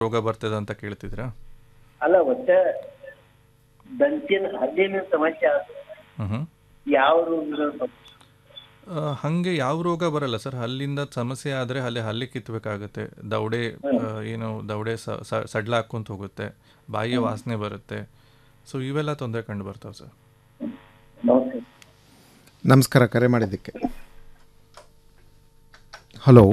ರೋಗ ಬರ್ತದೆ ಅಂತ ಕೇಳ್ತಿದ್ರಾ ಅಲ್ಲ ಒಟ್ಟ ದಂತಿನ ಹಲ್ಲಿನ ಸಮಸ್ಯೆ ಆದ್ರೆ ಹ್ಞೂ ಹ್ಞೂ ಯಾವ ರೋಗಗಳು ಬರ್ತಾವೆ? ಹಾಗೆ ಯಾವ ರೋಗ ಬರಲ್ಲ ಸರ್ ಹಲ್ಲಿಂದ ಸಮಸ್ಯೆ ಆದರೆ ಅಲ್ಲಿ ಹಲ್ಲಿ ಕಿತ್ತಬೇಕಾಗತ್ತೆ ದವಡೆ ಆ, ಏನು ದವಡೆ ಸ ಸ- ಸಡ್ಲ ಹಾಕ್ಕೊಂತ ಹೋಗುತ್ತೆ ಬಾಯಿಯ ವಾಸನೆ ಬರುತ್ತೆ ಸೊ ಇವೆಲ್ಲ ತೊಂದರೆ ಕಂಡು ಬರ್ತಾವೆ ಸರ್ ನಮಸ್ತೆ ನಮಸ್ಕಾರ ಕರೆ ಮಾಡಿದ್ದಕ್ಕೆ ಹಲೋ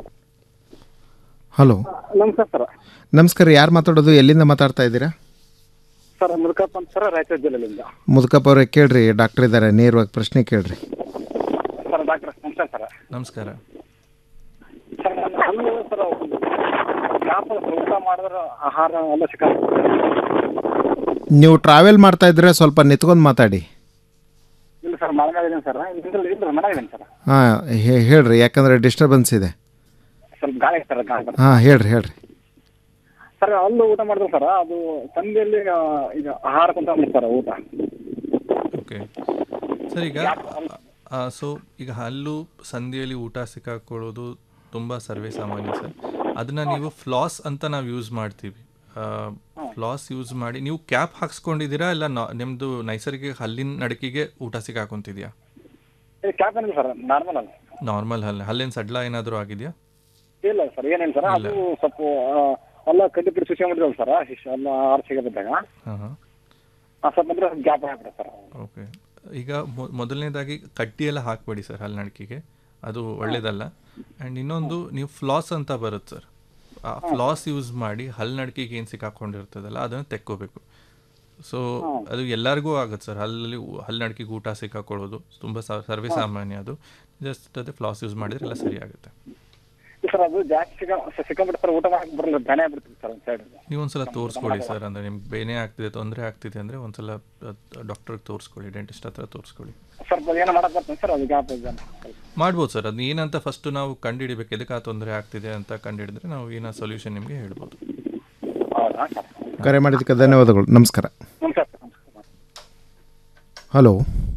ಹಲೋ ನಮಸ್ಕಾರ ಸರ್ ನಮಸ್ಕಾರ ಯಾರು ಮಾತಾಡೋದು ಎಲ್ಲಿಂದ ಮಾತಾಡ್ತಾ ಇದ್ದೀರಾ ಸರ್ ಮುರುಕಪ್ಪ ಅಂತ ಸರ್ ರಾಯಚೂರು ಜಿಲ್ಲೆಯಿಂದ ಮುದುಕಪ್ಪ ಅವರೇ ಕೇಳ್ರಿ ಡಾಕ್ಟರ್ ಇದ್ದಾರೆ ನೇರವಾಗಿ ಪ್ರಶ್ನೆ ಕೇಳ್ರಿ ಸರ್ ಡಾಕ್ಟರ್ ನಮಸ್ಕಾರ ಸರ್ ನಮಸ್ಕಾರ ಸರ್ ನನ್ನ ಹಲ್ಲು ಸರ್ ಯಾಪ ಊಟ ಮಾಡಿದ್ರೆ ಆಹಾರ ಎಲ್ಲ ಸಿಕ್ಕ ನೀವು ಟ್ರಾವೆಲ್ ಮಾಡ್ತಾ ಇದ್ರೆ ಸ್ವಲ್ಪ ನಿಂತ್ಕೊಂಡು ಮಾತಾಡಿ ಇಲ್ಲ ಸರ್ ಮಳೆಗಾಲಿದ್ದೀನಿ ಸರ್ ಇಲ್ಲ ಇಲ್ಲ ಮನೆಗಿದ್ದೀನಿ ಸರ್ ಹಾಂ ಹೇಳ್ರಿ ಯಾಕಂದರೆ ಡಿಸ್ಟರ್ಬೆನ್ಸ್ ಇದೆ ಸ್ವಲ್ಪ ಗಾಳಿ ಸರ್ ಗಾಳಿ ಬರ್ತದೆ. ಹಾಂ ಹೇಳ್ರಿ ಹೇಳ್ರಿ ಸರ್ ಹಲ್ಲು ಊಟ ಮಾಡಿದ್ರೆ ಸರ್ ಅದು ಸಂಧಿಯಲ್ಲಿ ಆ, ಈಗ ಆಹಾರ ಕುಂತ ಸರ್ ಊಟ ಓಕೆ ಸರ್ ಈಗ ಸೊ ಈಗ ಹಲ್ಲು ಸಂಧಿಯಲ್ಲಿ ಊಟ ಸಿಕ್ಕಾಕೊಳ್ಳೋದು ತುಂಬ ಸರ್ವೇ ಸಾಮಾನ್ಯ ಸರ್ ಅದನ್ನು ನೀವು ಫ್ಲಾಸ್ ಅಂತ ನಾವು ಯೂಸ್ ಮಾಡ್ತೀವಿ ಫ್ಲಾಸ್ ಯೂಸ್ ಮಾಡಿ ನೀವು ಕ್ಯಾಪ್ ಹಾಕ್ಸ್ಕೊಂಡಿದ್ದೀರಾ ಇಲ್ಲ ನಾ ನಿಮ್ಮದು ನೈಸರ್ಗಿಕ ಹಲ್ಲಿನ ನಡಕಿಗೆ ಊಟ ಸಿಕ್ಕಾಕೊಂತಿದ್ಯಾ ಇದು ಕ್ಯಾಪ್ ಏನಿಲ್ಲ ಸರ್ ನಾರ್ಮಲ್ ಅಲ್ಲ ನಾರ್ಮಲ್ ಹಲ್ಲು ಹಲ್ಲಿನ ಸಡ್ಲ ಏನಾದರೂ ಆಗಿದೆಯಾ ಇಲ್ಲ ಸರ್ ಏನಿಲ್ಲ ಸರ್ ಅದು ಸ್ವಲ್ಪ ಆ, ಎಲ್ಲ ಕಡ್ಡಿ ಪಿಡಿ ಶುಚಿ ಮಾಡಿದ್ವಲ್ಲ ಸರ್ ಎಲ್ಲ ಆರು ಸಿಗಬಿದ್ದಾಗ ಹಾಂ ಹಾಂ ಸ್ವಲ್ಪ ಅಂದ್ರೆ ಗ್ಯಾಪ್ ಆಗ್ಬಿಡುತ್ತೆ ಸರ್ ಓಕೆ ಈಗ ಮೊ- ಮೊದಲನೇದಾಗಿ ಕಡ್ಡಿ ಎಲ್ಲ ಹಾಕಬೇಡಿ ಸರ್ ಹಲ್ಲು ನಡಕಿಗೆ ಅದು ಒಳ್ಳೇದಲ್ಲ ಆ್ಯಂಡ್ ಇನ್ನೊಂದು ನೀವು ಫ್ಲಾಸ್ ಅಂತ ಬರುತ್ತೆ ಸರ್ ಆ ಫ್ಲಾಸ್ ಯೂಸ್ ಮಾಡಿ ಹಲ್ಲು ನಡಕಿಗೆ ಏನು ಸಿಕ್ಕಾಕೊಂಡಿರ್ತದಲ್ಲ ಅದನ್ನು ತೆಕ್ಕೋಬೇಕು ಸೊ ಅದು ಎಲ್ಲರಿಗೂ ಆಗುತ್ತೆ ಸರ್ ಹಲ್ಲಲ್ಲಿ ಊ- ಹಲ್ಲು ನಡಕಿಗೆ ಊಟ ಸಿಕ್ಕಾಕೊಳ್ಳೋದು ತುಂಬ ಸರ್ವೇ ಸಾಮಾನ್ಯ ಅದು ಜಸ್ಟ್ ಅದೇ ಫ್ಲಾಸ್ ಯೂಸ್ ಮಾಡಿದ್ರೆ ಎಲ್ಲ ಸರಿ ಆಗುತ್ತೆ ಸರ್ ಅದು ಜಾಸ್ತಿ ಸಿಕ್ಕ ಸಿಕ್ಕಾಬಿಟ್ಟು ಸರ್ ಊಟ ಮಾಡಕ್ಕೆ ಬರಲ್ಲ ದನೆ ಆಗ್ಬಿಡ್ತದೆ ಸರ್ ಒಂದು ಸೈಡ್ ನೀವು ಒಂದ್ಸಲ ತೋರಿಸ್ಕೊಳ್ಳಿ ಸರ್ ಅಂದರೆ ನಿಮ್ಗೆ ಬೇನೆ ಆಗ್ತಿದೆ ತೊಂದರೆ ಆಗ್ತಿದೆ ಅಂದರೆ ಒಂದ್ಸಲ ಡಾಕ್ಟ್ರಿಗೆ ತೋರಿಸ್ಕೊಳ್ಳಿ ಡೆಂಟಿಸ್ಟ್ ಹತ್ರ ತೋರಿಸ್ಕೊಳ್ಳಿ ಸ್ವಲ್ಪ ಏನೋ ಮಾಡಕ್ ಬರ್ತದೆ ಸರ್ ಅದು ಗ್ಯಾಪ್ ಇದೆ ಮಾಡ್ಬೋದು ಸರ್ ಅದು ಏನಂತ ಫಸ್ಟ್ ನಾವು ಕಂಡುಹಿಡಿಬೇಕು ಎದಕ್ಕೆ ಆ ತೊಂದರೆ ಆಗ್ತಿದೆ ಅಂತ ಕಂಡುಹಿಡಿದ್ರೆ ನಾವು ಏನೋ ಸೊಲ್ಯೂಷನ್ ನಿಮಗೆ ಹೇಳ್ಬೋದು ಹೌದಾ ಸರ್ ಕರೆ ಮಾಡಿದ್ದಕ್ಕೆ ಧನ್ಯವಾದಗಳು ನಮಸ್ಕಾರ ನಮಸ್ಕಾರ ಸರ್ ನಮಸ್ಕಾರ ಹಲೋ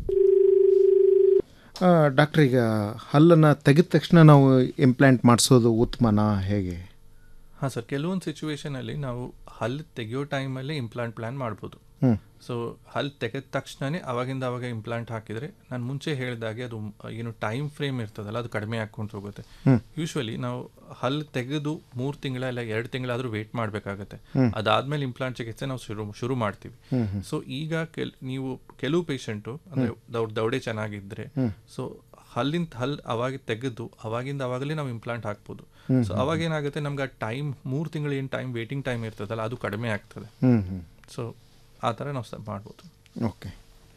ಡಾಕ್ಟ್ರ್ ಈಗ ಹಲ್ಲನ್ನು ತೆಗೆದ ತಕ್ಷಣ ನಾವು ಇಂಪ್ಲಾಂಟ್ ಮಾಡಿಸೋದು ಉತ್ತಮನಾ ಹೇಗೆ ಹಾಂ ಸರ್ ಕೆಲವೊಂದು ಸಿಚುವೇಶನಲ್ಲಿ ನಾವು ಹಲ್ಲು ತೆಗೆಯೋ ಟೈಮಲ್ಲಿ ಇಂಪ್ಲಾಂಟ್ ಪ್ಲ್ಯಾನ್ ಮಾಡ್ಬೋದು ಹ್ಮ್. ಸೊ ಹಲ್ಲು ತೆಗೆದ ತಕ್ಷಣವೇ ಅವಾಗಿಂದ ಅವಾಗ ಇಂಪ್ಲಾಂಟ್ ಹಾಕಿದರೆ ನಾನು ಮುಂಚೆ ಹೇಳಿದಾಗೆ ಅದು ಮ್- ಏನು ಟೈಮ್ ಫ್ರೇಮ್ ಇರ್ತದಲ್ಲ ಅದು ಕಡಿಮೆ ಹಾಕ್ಕೊಂಡು ಹೋಗುತ್ತೆ ಯೂಶ್ವಲಿ ನಾವು ಹಲ್ಲು ತೆಗೆದು ಮೂರು ತಿಂಗಳ ಇಲ್ಲ ಎರಡು ತಿಂಗಳಾದರೂ ವೇಟ್ ಮಾಡಬೇಕಾಗತ್ತೆ ಅದಾದ್ಮೇಲೆ ಇಂಪ್ಲಾಂಟ್ ಚಿಕಿತ್ಸೆ ನಾವು ಶುರು ಶುರು ಮಾಡ್ತೀವಿ ಸೊ ಈಗ ಕೆಲ್ ನೀವು ಕೆಲವು ಪೇಷಂಟು ಅಂದರೆ ದೌಡ್ ದೌಡೆ ಚೆನ್ನಾಗಿದ್ದರೆ ಸೊ ಹಲ್ಲಿಂದ ಹಲ್ ಅವಾಗ ತೆಗೆದು ಅವಾಗಿಂದ ಅವಾಗಲೇ ನಾವು ಇಂಪ್ಲಾಂಟ್ ಹಾಕ್ಬೋದು ಸೊ ಅವಾಗ ಏನಾಗುತ್ತೆ ನಮ್ಗೆ ಆ ಟೈಮ್ ಮೂರು ತಿಂಗಳು ಏನು ಟೈಮ್ ವೇಟಿಂಗ್ ಟೈಮ್ ಇರ್ತದಲ್ಲ ಅದು ಕಡಿಮೆ ಆಗ್ತದೆ ಹ್ಞೂ ಹ್ಞೂ ಸೊ ಆ ಥರ ನಾವು ಸ ಮಾಡ್ಬೋದು ಓಕೆ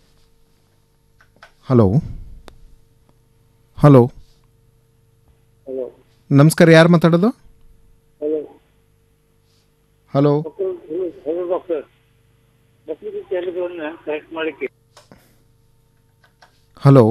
ಹಲೋ ಹಲೋ ಹಲೋ ನಮಸ್ಕಾರ ಯಾರು ಮಾತಾಡೋದು hello hello hello doctor correct ಮಾಡಿಕ್ಕೆ ಹಲೋ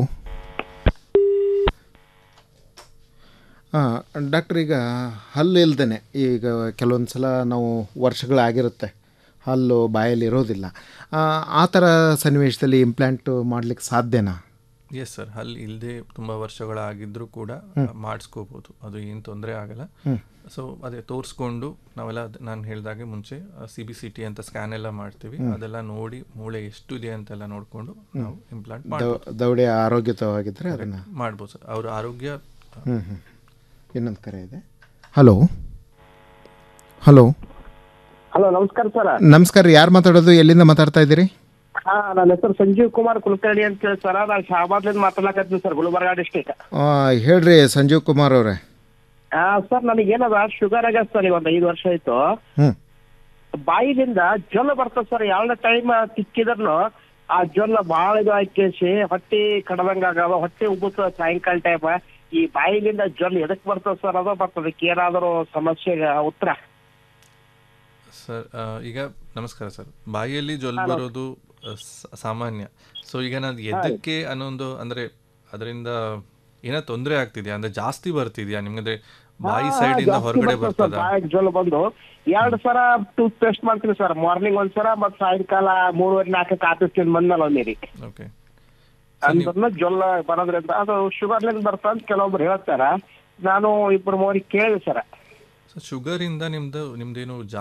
ಹಾಂ ಡಾಕ್ಟ್ರ್ ಈಗ ಹಲ್ಲು ಇಲ್ದೇ ಈಗ ಕೆಲವೊಂದು ಸಲ ನಾವು ವರ್ಷಗಳಾಗಿರುತ್ತೆ ಹಲ್ಲು ಬಾಯಲ್ಲಿ ಇರೋದಿಲ್ಲ ಆ, ಆ ಥರ ಸನ್ನಿವೇಶದಲ್ಲಿ ಇಂಪ್ಲಾಂಟ್ ಮಾಡ್ಲಿಕ್ಕೆ ಸಾಧ್ಯನಾ ಎಸ್ ಸರ್ ಹಲ್ಲಿ ಇಲ್ಲದೆ ತುಂಬ ವರ್ಷಗಳಾಗಿದ್ರೂ ಕೂಡ ಮಾಡಿಸ್ಕೋಬೋದು ಅದು ಏನು ತೊಂದರೆ ಆಗಲ್ಲ ಸೊ ಅದೇ ತೋರಿಸ್ಕೊಂಡು ನಾವೆಲ್ಲ ನಾನು ಹೇಳಿದಾಗೆ ಮುಂಚೆ ಸಿ ಬಿ ಸಿ ಟಿ ಅಂತ ಸ್ಕ್ಯಾನ್ ಎಲ್ಲ ಮಾಡ್ತೀವಿ ಅದೆಲ್ಲ ನೋಡಿ ಮೂಳೆ ಎಷ್ಟು ಇದೆ ಅಂತೆಲ್ಲ ನೋಡಿಕೊಂಡು ನಾವು ಇಂಪ್ಲಾಂಟ್ ದವ ಮಾಡ್ಬೋದು ದವಡೆ ಆರೋಗ್ಯತವಾಗಿದ್ದರೆ ಅದನ್ನು ಮಾಡ್ಬೋದು ಸರ್ ಅವ್ರ ಆರೋಗ್ಯ ಹ್ಞೂ ಹ್ಞೂ ಇನ್ನೊಂದು ಕರೆ ಇದೆ ಹಲೋ ಹಲೋ ಹಲೋ ನಮಸ್ಕಾರ ಸರ್ ನಮಸ್ಕಾರ ಯಾರು ಮಾತಾಡೋದು ಎಲ್ಲಿಂದ ಮಾತಾಡ್ತಾ ಇದ್ದೀರಿ ಹಾ ನನ್ನ ಹೆಸರು ಸಂಜೀವ್ ಕುಮಾರ್ ಕುಲಕರ್ಣಿ ಅಂತ ಹೇಳಿ ಸರ್ ನಾನು ಶಾಬಾದ್ಲಿಂದ ಮಾತಾಡ್ಲಕತ್ತೀನಿ ಸರ್ ಗುಲ್ಬರ್ಗಾ ಡಿಸ್ಟಿಕ್ ಆ, ಹೇಳ್ರಿ ಸಂಜೀವ್ ಕುಮಾರ್ ಅವರೇ ಹಾ ಸರ್ ನನಗೇನದ ಶುಗರ್ ಆಗ್ಯದ ಸರ್ ಈಗ ಒಂದು ಐದು ವರ್ಷ ಆಯ್ತು ಹ್ಞೂ ಬಾಯಿಲಿಂದ ಜೊಲ್ಲ ಬರ್ತದೆ ಸರ್ ಯಾವ ಟೈಮ್ ತಿಕ್ಕಿದ್ರು ಆ ಜೊಲ್ಲ ಭಾಳ ಇದು ಹಾಕೇಸಿ ಹೊಟ್ಟಿ ಕಡದಂಗ ಆಗವ ಹೊಟ್ಟೆ ಉಬ್ಬುತ್ತ ಸಾಯಂಕಾಲ ಟೈಮ್ ಈ ಬಾಯಿಲಿಂದ ಜೊಲ್ಲ ಎದಕ್ ಬರ್ತದೆ ಸರ್ ಅದ ಬರ್ತದೆ ಏನಾದರೂ ಸಮಸ್ಯೆಗೆ ಉತ್ತರ ಸರ್ ಆ, ಈಗ ನಮಸ್ಕಾರ ಸರ್ ಬಾಯಿಯಲ್ಲಿ ಜೊಲ್ ಬರೋದು ಆ, ಸ- ಸಾಮಾನ್ಯ ಸೊ ಈಗ ನಾನು ಎದಕ್ಕೆ ಅನ್ನೊಂದು ಅಂದರೆ ಅದರಿಂದ ಏನೋ ತೊಂದರೆ ಆಗ್ತಿದ್ಯಾ ಅಂದ್ರೆ ಜಾಸ್ತಿ ಬರ್ತಿದ್ಯಾ ನಿಮ್ಗೆ ಬಾಯಿ ಸೈಡ್ ಇಂದ ಹೊರಗಡೆ ಬರ್ತದ ಬಾಯಿಗೆ ಜೊಲ್ಲ ಬಂದು ಎರಡ್ ಸರ ಟೂತ್ ಪೇಸ್ಟ್ ಮಾಡ್ತೀನಿ ಸರ್ ಮಾರ್ನಿಂಗ್ ಒಂದ್ ಸರ ಮತ್ ಸಾಯಂಕಾಲ ಮೂರುವರೆ ನಾಲ್ಕಕ್ಕೆ ಆಫೀಸ್ ಬಂದ್ಮೇಲೆ ಒಂದಿರಿ ಓಕೆ ಅಂದ್ರನ್ನ ಜೊಲ್ಲ ಬರೋದ್ರಿಂದ ಅದು ಶುಗರ್ಲಿಂದ ಬರ್ತಂತ ಕೆಲವೊಬ್ರು ಹೇಳ್ತಾರ ನಾನು ಇಬ್ರು ಮೂವರಿಗೆ ಕೇಳಿದೆ ಸರ್ ಸೊ ಶುಗರಿಂದ ನಿಮ್ದು ನಿಮ್ದೇನು